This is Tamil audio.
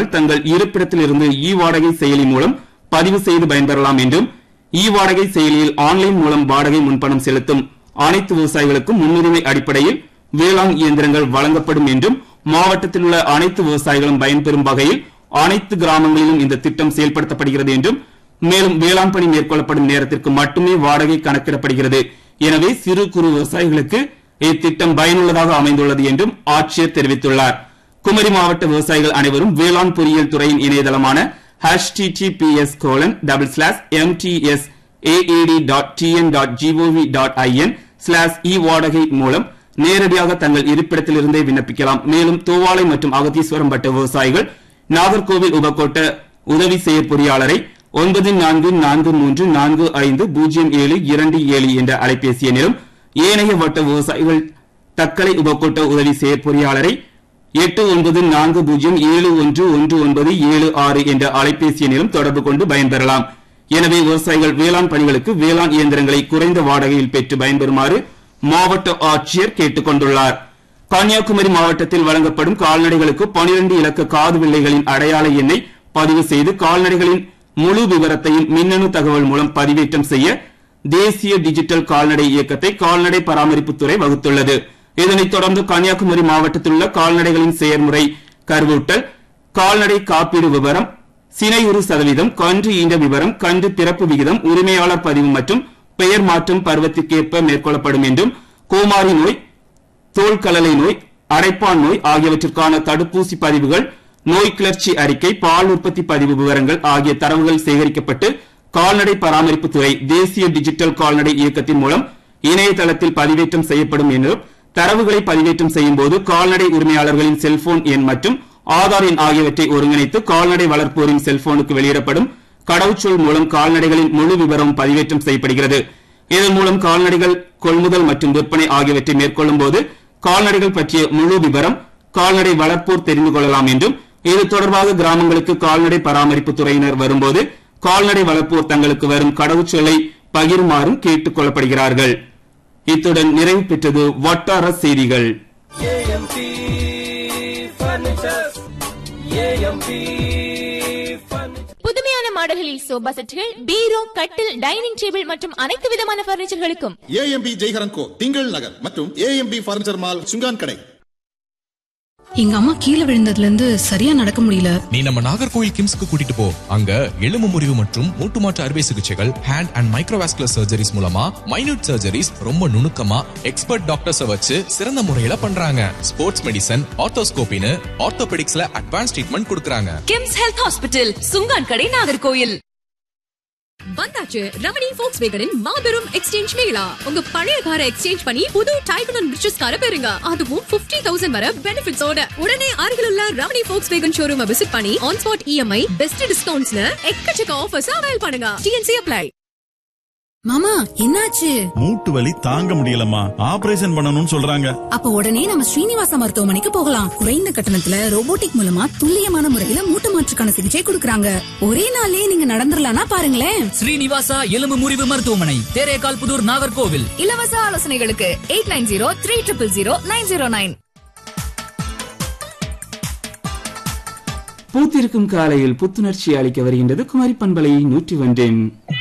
விவசாயிகள் தங்கள் இருப்பிடத்தில் இருந்து இ வாடகை செயலி மூலம் பதிவு செய்து பயன்பெறலாம் என்றும் இ வாடகை செயலியில் ஆன்லைன் மூலம் வாடகை முன்பணம் செலுத்தும் அனைத்து விவசாயிகளுக்கும் முன்னுரிமை அடிப்படையில் வேளாண் இயந்திரங்கள் வழங்கப்படும் என்றும் மாவட்டத்தில் உள்ள அனைத்து விவசாயிகளும் பயன்பெறும் வகையில் அனைத்து கிராமங்களிலும் இந்த திட்டம் செயல்படுத்தப்படுகிறது என்றும் மேலும் வேளாண் பணி மேற்கொள்ளப்படும் நேரத்திற்கு மட்டுமே வாடகை கணக்கிடப்படுகிறது எனவே சிறு குறு விவசாயிகளுக்கு இத்திட்டம் பயனுள்ளதாக அமைந்துள்ளது என்றும் ஆட்சியர் தெரிவித்துள்ளார் குமரி மாவட்ட விவசாயிகள் அனைவரும் வேளாண் பொறியியல் துறையின் இணையதளமான https colon double slash MDS AAD dot TN dot GOV dot IN slash e வாடகை மூலம் நேரடியாக தங்கள் இருப்பிடத்திலிருந்தே விண்ணப்பிக்கலாம் மேலும் தோவாளை மற்றும் அகத்தீஸ்வரம் பட்ட விவசாயிகள் நாகர்கோவில் உபகோட்ட உதவி செயற்பொறியாளரை ஒன்பது நான்கு நான்கு மூன்று நான்கு ஐந்து பூஜ்ஜியம் ஏழு இரண்டு ஏழு என்ற அலைபேசி எண்ணிலும் ஏனைய வட்ட விவசாயிகள் தக்கலை உபகோட்ட உதவி செயற்பொறியாளரை எட்டு ஒன்பது நான்கு பூஜ்ஜியம் ஏழு ஒன்று ஒன்று ஒன்பது ஏழு ஆறு என்ற அலைபேசி எண்ணிலும் தொடர்பு கொண்டு பயன்பெறலாம் எனவே விவசாயிகள் வேளாண் பணிகளுக்கு வேளாண் இயந்திரங்களை குறைந்த வாடகையில் பெற்று பயன்பெறுமாறு மாவட்ட ஆட்சியர் கேட்டுக் கொண்டுள்ளார் கன்னியாகுமரி மாவட்டத்தில் வழங்கப்படும் கால்நடைகளுக்கு 12 இலக்க காது வில்லைகளின் அடையாள எண்ணை பதிவு செய்து கால்நடைகளின் முழு விவரத்தையும் மின்னணு தகவல் மூலம் பதிவேற்றம் செய்ய தேசிய டிஜிட்டல் கால்நடை இயக்கத்தை கால்நடை பராமரிப்புத்துறை வகுத்துள்ளது இதனைத் தொடர்ந்து கன்னியாகுமரி மாவட்டத்தில் உள்ள கால்நடைகளின் செயல்முறை கருவூட்டல் கால்நடை காப்பீடு விவரம் சினையுறு சதவீதம் கன்று ஈண்ட விவரம் கன்று பிறப்பு விகிதம் உரிமையாளர் பதிவு மற்றும் பெயர் மாற்றம் பருவத்திற்கேற்ப மேற்கொள்ளப்படும் என்றும் கோமாரி நோய் தோல் கலலை நோய் அடைப்பான் நோய் ஆகியவற்றிற்கான தடுப்பூசி பதிவுகள் நோய் கிளர்ச்சி அறிக்கை பால் உற்பத்தி பதிவு விவரங்கள் ஆகிய தரவுகள் சேகரிக்கப்பட்டு கால்நடை பராமரிப்புத்துறை தேசிய டிஜிட்டல் கால்நடை இயக்கத்தின் மூலம் இணையதளத்தில் பதிவேற்றம் செய்யப்படும் என்றும் தரவுகளை பதிவேற்றம் செய்யும் போது கால்நடை உரிமையாளர்களின் செல்போன் எண் மற்றும் ஆதார் எண் ஆகியவற்றை ஒருங்கிணைத்து கால்நடை வளர்ப்போரின் செல்போனுக்கு வெளியிடப்படும் கடவுச்சொல் மூலம் கால்நடைகளின் முழு விவரம் பதிவேற்றம் செய்யப்படுகிறது இதன் மூலம் கால்நடைகள் கொள்முதல் மற்றும் விற்பனை ஆகியவற்றை மேற்கொள்ளும் போது கால்நடைகள் பற்றிய முழு விவரம் கால்நடை வளர்ப்போர் தெரிந்து கொள்ளலாம் என்றும் இது தொடர்பாக கிராமங்களுக்கு கால்நடை பராமரிப்பு துறையினர் வரும்போது கால்நடை வளர்ப்போர் தங்களுக்கு வரும் கடவுச்சொல்லை பகிருமாறும் கேட்டுக் கொள்ளப்படுகிறார்கள் இத்துடன் நிறைவு பெற்றது வட்டார செய்திகள் AMP Furniture. AMP Furniture. புதுமையான மாடல்களில் சோபா செட்டுகள் பீரோ கட்டில் டைனிங் டேபிள் மற்றும் அனைத்து விதமான பர்னிச்சர்களுக்கும் ஏஎம்பி ஜெய்ஹரன் கோ திங்கள் நகர் மற்றும் ஏஎம்பி பர்னிச்சர் மால் சுங்கான் கடை எங்க அம்மா கீழே விழுந்ததுல இருந்து சரியா நடக்க முடியல நீ நம்ம நாகர்கோயில் கிம்ஸ்க்கு கூட்டிட்டு போ அங்க எலும்பு முறிவு மற்றும் மூட்டு மாற்று அறுவை சிகிச்சைகள் ஹேண்ட் அண்ட் மைக்ரோவாஸ்குலர் சர்ஜரிஸ் மூலமா மைனூட் சர்ஜரிஸ் ரொம்ப நுணுக்கமா எக்ஸ்பர்ட் டாக்டர்ஸ வச்சு சிறந்த முறையில பண்றாங்க ஸ்போர்ட்ஸ் மெடிசன் ஆர்த்தோஸ்கோபின்னு ஆர்த்தோபெடிக்ஸ்ல அட்வான்ஸ் ட்ரீட்மெண்ட் கொடுக்கறாங்க கிம்ஸ் ஹெல்த் ஹாஸ்பிட்டல் சுங்கான் கடை நாகர்கோயில் வந்தாச்சு ரமணி ஃபோக்ஸ் வேகனின் மாபெரும் எக்ஸ்சேஞ்ச் மேளா உங்க பழைய காரை எக்ஸ்சேஞ்ச் பண்ணி புது டைப் அண்ட் ரிச்சஸ் காரை பெறுங்க அதுவும் 50000 தௌசண்ட் வர பெனிஃபிட்ஸோட உடனே அருகில் உள்ள Ramani Volkswagen showroom visit பண்ணி ஆன் ஸ்பாட் இஎம்ஐ பெஸ்ட் டிஸ்கவுண்ட்ஸ்ல எக்கச்சக்க ஆஃபர்ஸ் அவைல் பண்ணுங்க டிஎன்சி அப்ளை மாமா என்னாச்சு மூட்டு வலி தாங்க முடியலம்மா ஆபரேஷன் பண்ணணும்னு சொல்றாங்க அப்ப உடனே நம்ம ஸ்ரீனிவாச மருத்துவமனைக்கு போகலாம் குறைந்த கட்டணத்துல ரோபோட்டிக் மூலமா துல்லியமான முறையில மூட்டு மாற்றுக்கான சிகிச்சை கொடுக்கறாங்க ஒரே நாள்லயே நீங்க நடந்துடலாம்னா பாருங்களேன் ஸ்ரீனிவாசா எலும்பு முறிவு மருத்துவமனை தேரேகால் புதூர் நாகர்கோவில் இலவச ஆலோசனைகளுக்கு eight nine zero three triple zero nine zero nine பூத்திருக்கும் காலையில் புத்துணர்ச்சி அளிக்க வருகின்றது குமரி பண்பலை நூற்றி ஒன்றின்